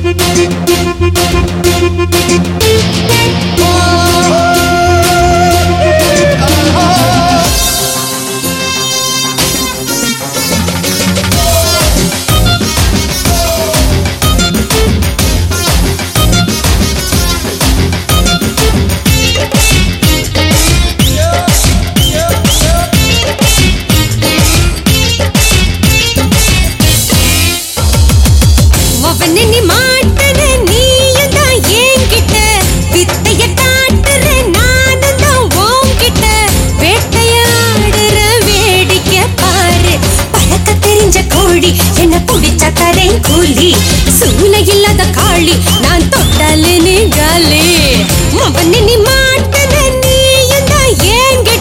அவனை நீ மாட்டுற நீயும் தான் என்கிட்ட வித்தைய காட்டுற நானும் தான் உன்கிட்ட வேட்டையாடுற வேடிக்கை பாரு பறக்க தெரிஞ்ச கோழி என்ன புடிச்ச தரேன் கூலி சூளை இல்லாத காளி நான் தொட்டாலு நீ காலி அவனை நீ மாட்டுற நீயும் தான் என்கிட்ட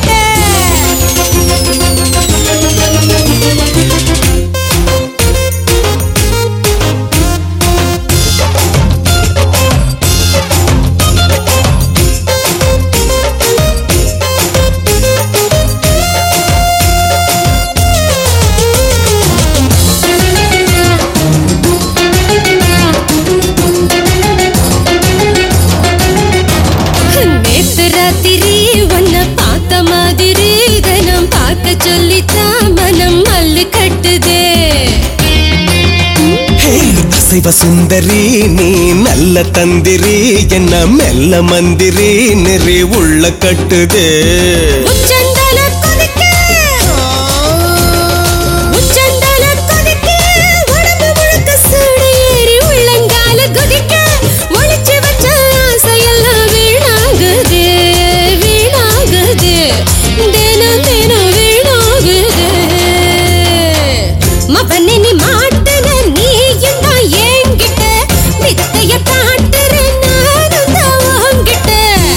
நேத்து ராத்திரி உன்னை பார்த்த மாதிரி தினம் பார்க்க சொல்லித்தான் மனம் மல்லு கட்டுதே ஹே, அசைவ சுந்தரி நீ நல்ல தந்திரி என்ன மெல்ல மந்திரி நெறி உள்ள கட்டுதே உச்சந்தல கொதிக்க உச்சந்தல கொதிக்க உடம்பு முழுக்க சூடு ஏறி உள்ளங்கால குதிக்க ஒளிச்சு வச்ச ஆசையெல்லாம் வீணாகுது வீணாகுது தினம் தினம் வீணாகுது மவனே நீ மாட்டுன நீயும் தான் என்கிட்ட வித்தைய காட்டுற நானும் தான் உன்கிட்ட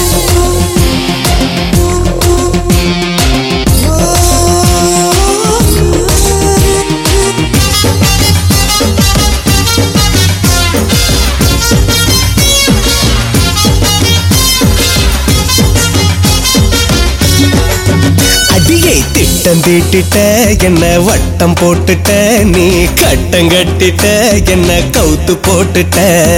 அடியை திட்டம் தீட்டிட்ட என்ன வட்டம் போட்டுட்ட நீ கட்டம் கட்டிட்ட என்ன கவுத்து போட்டுட்ட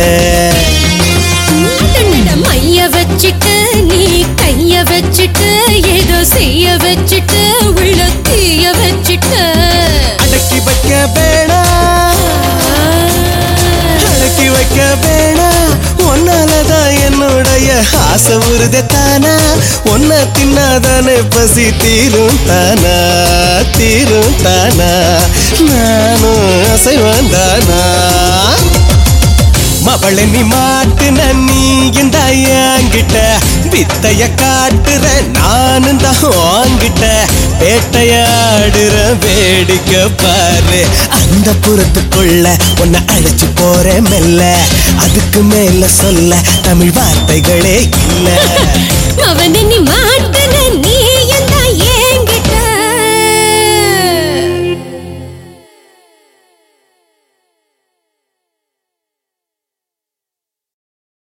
அடடட, மைய வச்சிட்டு நீ கைய வச்சிட்டு ஏதோ செய்ய வச்சிட்டு உள்ள தீய வச்சிட்டு அடக்கி வைக்க வேணாம் அடக்கி வைக்க வேணாம் ஒன்னாலதான் என்னுடைய ஆசை உறுதி தானா ஒன்ன தின்னாதானே பசி தீரும் தானா தீரும் தானா நானும் அசைவன் தானா மவளை நீ மாட்டுன நீ இந்த என்கிட்ட வித்தைய காட்டுற நானும் தான் வாங்கிட்ட வேட்டையாடுற வேடிக்கை பாரு அந்த புறத்துக்குள்ள உன்னை அழைச்சு போறேன் மெல்ல அதுக்கு மேல சொல்ல தமிழ் வார்த்தைகளே இல்ல அவனை நீ மா